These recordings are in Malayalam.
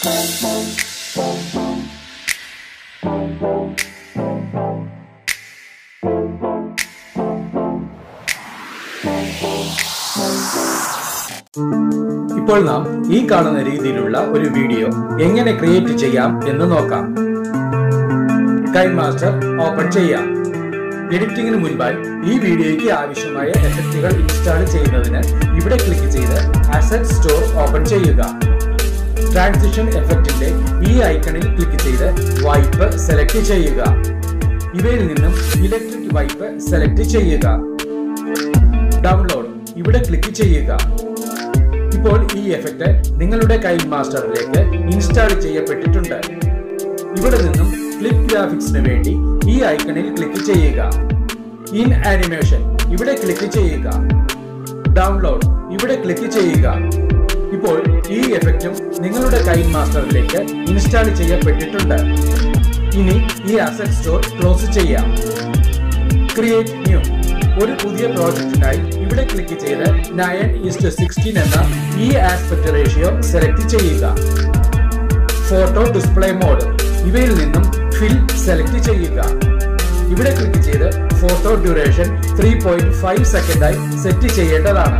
ഇപ്പോൾ നാം ഈ കാണുന്ന രീതിയിലുള്ള ഒരു വീഡിയോ എങ്ങനെ ക്രിയേറ്റ് ചെയ്യാം എന്ന് നോക്കാം കൈൻ മാസ്റ്റർ ഓപ്പൺ ചെയ്യാം എഡിറ്റിംഗിന് മുൻപായി ഈ വീഡിയോയ്ക്ക് ആവശ്യമായ എഫക്റ്റുകൾ ഇൻസ്റ്റാൾ ചെയ്യുന്നതിന് ഇവിടെ ക്ലിക്ക് ചെയ്ത് അസറ്റ് സ്റ്റോർ ഓപ്പൺ ചെയ്യുക ട്രാൻസിഷൻ എഫക്റ്റിന്റെ ഈ ഐക്കണിൽ ക്ലിക്ക് ചെയ്ത് വൈപ്പ് സെലക്ട് ചെയ്യുക ഇവയിൽ നിന്നും ഇലക്ട്രിക് വൈപ്പ് സെലക്ട് ചെയ്യുക ഡൗൺലോഡ് ഇവിടെ ക്ലിക്ക് ചെയ്യുക ഇപ്പോൾ ഈ എഫക്റ്റ് നിങ്ങളുടെ കൈൻ മാസ്റ്ററിലേക്ക് ഇൻസ്റ്റാൾ ചെയ്യപ്പെട്ടിട്ടുണ്ട് ഇവിടെ നിന്നും ക്ലിപ്പ് ഗ്രാഫിക്സിന് വേണ്ടി ഈ ഐക്കണിൽ ക്ലിക്ക് ചെയ്യുക ഇൻ ആനിമേഷൻ ഇവിടെ ക്ലിക്ക് ചെയ്യുക ഡൗൺലോഡ് ഇവിടെ ക്ലിക്ക് ചെയ്യുക ഇപ്പോൾ ഈ എഫക്റ്റും നിങ്ങളുടെ കൈൻ മാസ്റ്ററിലേക്ക് ഇൻസ്റ്റാൾ ചെയ്യപ്പെട്ടിട്ടുണ്ട് ഇനി ഈ അസറ്റ് സ്റ്റോർ ക്ലോസ് ചെയ്യാം ക്രിയേറ്റ് ന്യൂ ഒരു പുതിയ പ്രോജക്റ്റിനായി ഇവിടെ ക്ലിക്ക് ചെയ്ത് നയൻ ഈസ്റ്റ് സിക്സ്റ്റീൻ എന്ന ഈ ആസ്പെക്ട് റേഷ്യോ സെലക്ട് ചെയ്യുക ഫോട്ടോ ഡിസ്പ്ലേ മോഡ് ഇവയിൽ നിന്നും ഫിൽ സെലക്ട് ചെയ്യുക ഇവിടെ ക്ലിക്ക് ചെയ്ത് photo duration three point five സെക്കൻഡായി സെറ്റ് ചെയ്യേണ്ടതാണ്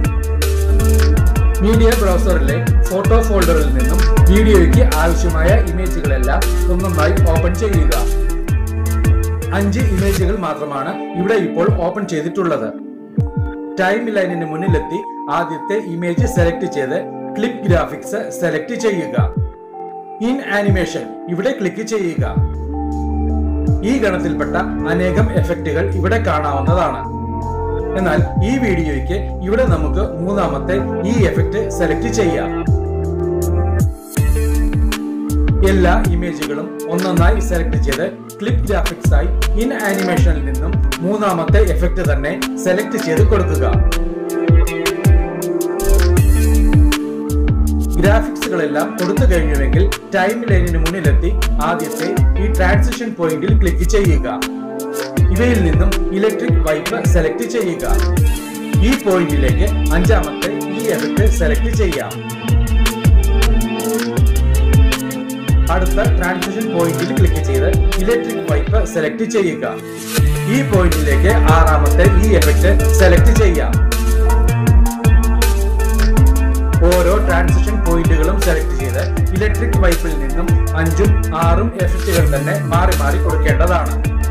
മീഡിയ ബ്രൗസറിലെ ഫോട്ടോ ഫോൾഡറിൽ നിന്നും വീഡിയോയ്ക്ക് ആവശ്യമായ ഇമേജുകളെല്ലാം ഒന്നൊന്നായി ഓപ്പൺ ചെയ്യുക അഞ്ച് ഇമേജുകൾ മാത്രമാണ് ഇവിടെ ഇപ്പോൾ ഓപ്പൺ ചെയ്തിട്ടുള്ളത് ടൈം ലൈനിന് മുന്നിലെത്തി ആദ്യത്തെ ഇമേജ് സെലക്ട് ചെയ്ത് ക്ലിപ്പ് ഗ്രാഫിക്സ് സെലക്ട് ചെയ്യുക ഇൻ ആനിമേഷൻ ഇവിടെ ക്ലിക്ക് ചെയ്യുക ഈ ഗണത്തിൽപ്പെട്ട അനേകം എഫക്റ്റുകൾ ഇവിടെ കാണാവുന്നതാണ് എന്നാൽ ഈ വീഡിയോയ്ക്ക് ഇവിടെ നമുക്ക് മൂന്നാമത്തെ ഈ എഫക്റ്റ് സെലക്ട് ചെയ്യാം എല്ലാ ഇമേജുകളും ഒന്നൊന്നായി സെലക്ട് ചെയ്ത് ക്ലിപ്പ് ഗ്രാഫിക്സ് ആയി ഇൻ ആനിമേഷനിൽ നിന്നും മൂന്നാമത്തെ എഫക്റ്റ് തന്നെ സെലക്ട് ചെയ്ത് കൊടുക്കുക ഗ്രാഫിക്സുകളെല്ലാം കൊടുത്തു കഴിഞ്ഞുവെങ്കിൽ ടൈം ലൈനിന് മുന്നിലെത്തി ആദ്യത്തെ ഈ ട്രാൻസിഷൻ പോയിന്റിൽ ക്ലിക്ക് ചെയ്യുക ഇവയിൽ നിന്നും ഇലക്ട്രിക് വൈപ്പ് സെലക്ട് ചെയ്യുക ഈ പോയിന്റിലേക്ക് അഞ്ചാമത്തെ ഈ എഫക്റ്റ് സെലക്ട് ചെയ്യാം അടുത്ത ട്രാൻസിഷൻ പോയിന്റിൽ ക്ലിക്ക് ചെയ്ത് ഇലക്ട്രിക് വൈപ്പ് സെലക്ട് ചെയ്യുക ഈ പോയിന്റിലേക്ക് ആറാമത്തെ ഈ എഫക്റ്റ് സെലക്ട് ചെയ്യാം ഓരോ ട്രാൻസിഷൻ പോയിന്റുകളും സെലക്ട് ചെയ്ത് ഇലക്ട്രിക് വൈപ്പിൽ നിന്നും അഞ്ചും ആറും എഫക്റ്റുകൾ തന്നെ മാറി മാറി കൊടുക്കേണ്ടതാണ്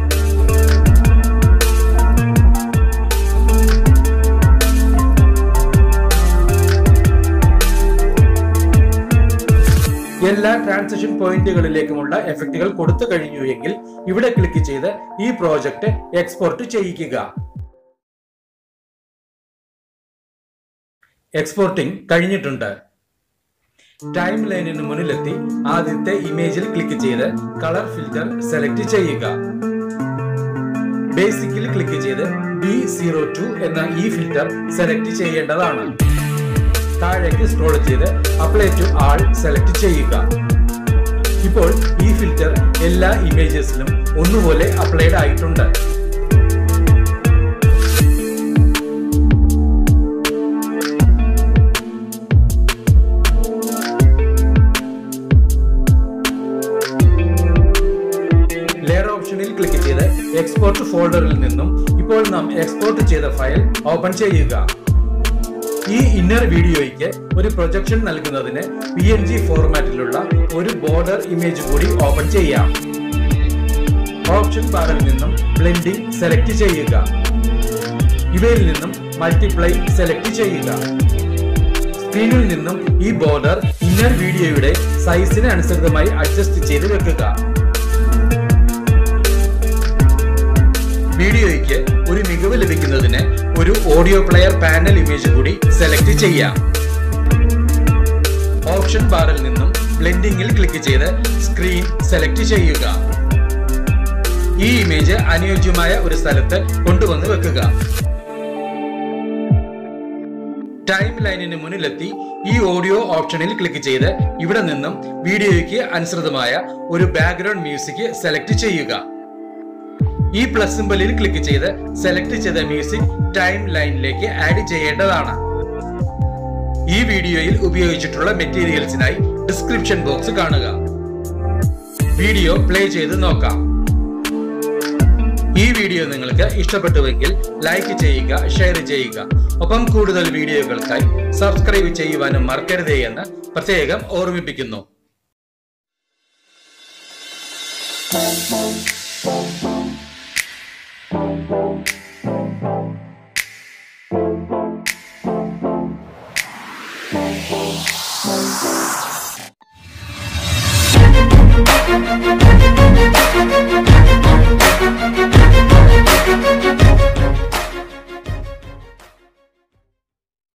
എല്ലാ ട്രാൻസിഷൻ പോയിന്റുകളിലേക്കുമുള്ള എഫക്റ്റുകൾ കൊടുത്തു കഴിഞ്ഞു എങ്കിൽ ഇവിടെ ക്ലിക്ക് ചെയ്ത് ഈ പ്രോജക്റ്റ് എക്സ്പോർട്ട് ചെയ്യിക്കുക എക്സ്പോർട്ടിംഗ് കഴിഞ്ഞിട്ടുണ്ട് ടൈം ലൈനിന് മുന്നിലെത്തി ആദ്യത്തെ ഇമേജിൽ ക്ലിക്ക് ചെയ്ത് കളർ ഫിൽറ്റർ സെലക്ട് ചെയ്യുക ബേസിക്കിൽ ക്ലിക്ക് ചെയ്ത് ബി സീറോ ടു എന്ന ഈ ഫിൽറ്റർ സെലക്ട് ചെയ്യേണ്ടതാണ് താഴേക്ക് സ്ക്രോൾ ചെയ്ത് അപ്ലൈ ടു ആൾ സെലക്ട് ചെയ്യുക ഇപ്പോൾ ഈ ഫിൽറ്റർ എല്ലാ ഇമേജസിലും ഒന്നുപോലെ അപ്ലൈഡ് ആയിട്ടുണ്ട് ലെയർ ഓപ്ഷനിൽ ക്ലിക്ക് ചെയ്ത് എക്സ്പോർട്ട് ഫോൾഡറിൽ നിന്നും ഇപ്പോൾ നാം എക്സ്പോർട്ട് ചെയ്ത ഫയൽ ഓപ്പൺ ചെയ്യുക ഈ ഇന്നർ വീഡിയോയ്ക്ക് ഒരു പ്രൊജക്ഷൻ നൽകുന്നതിന് പി എൻ ജി ഫോർമാറ്റിലുള്ള ഒരു ബോർഡർ ഇമേജ് കൂടി ഓപ്പൺ ചെയ്യാം ഓപ്ഷൻ ബാറിൽ നിന്നും ബ്ലെൻഡിംഗ് സെലക്ട് ചെയ്യുക ഇവയിൽ നിന്നും മൾട്ടിപ്ലൈ സെലക്ട് ചെയ്യുക സ്ക്രീനിൽ നിന്നും ഈ ബോർഡർ ഇന്നർ വീഡിയോയുടെ സൈസിന് അനുസൃതമായി അഡ്ജസ്റ്റ് ചെയ്ത് വെക്കുക വീഡിയോയ്ക്ക് ഒരു മികവ് ലഭിക്കുന്നതിന് ഒരു ഓഡിയോ പ്ലെയർ പാനൽ ഇമേജ് കൂടി സെലക്ട് ചെയ്യാം ഓപ്ഷൻ ബാറിൽ നിന്നും ബ്ലെൻഡിംഗിൽ ക്ലിക്ക് ചെയ്ത് സ്ക്രീൻ സെലക്ട് ചെയ്യുക ഈ ഇമേജ് അനുയോജ്യമായ ഒരു സ്ഥലത്ത് കൊണ്ടുവന്ന് വെക്കുക ടൈം ലൈനിന് മുന്നിലെത്തി ഈ ഓഡിയോ ഓപ്ഷനിൽ ക്ലിക്ക് ചെയ്ത് ഇവിടെ നിന്നും വീഡിയോയ്ക്ക് അനുസൃതമായ ഒരു ബാക്ക്ഗ്രൗണ്ട് മ്യൂസിക് സെലക്ട് ചെയ്യുക ഈ പ്ലസ് സിമ്പലിൽ ക്ലിക്ക് ചെയ്ത് സെലക്ട് ചെയ്ത മ്യൂസിക് ടൈം ലൈനിലേക്ക് ആഡ് ചെയ്യേണ്ടതാണ് ഈ വീഡിയോയിൽ ഉപയോഗിച്ചിട്ടുള്ള മെറ്റീരിയൽസിനായി ഡിസ്ക്രിപ്ഷൻ ബോക്സ് കാണുക വീഡിയോ പ്ലേ ചെയ്ത് നോക്കാം ഈ വീഡിയോ നിങ്ങൾക്ക് ഇഷ്ടപ്പെട്ടുവെങ്കിൽ ലൈക്ക് ചെയ്യുക ഷെയർ ചെയ്യുക ഒപ്പം കൂടുതൽ വീഡിയോകൾക്കായി സബ്സ്ക്രൈബ് ചെയ്യുവാനും മറക്കരുതേ എന്ന് പ്രത്യേകം ഓർമ്മിപ്പിക്കുന്നു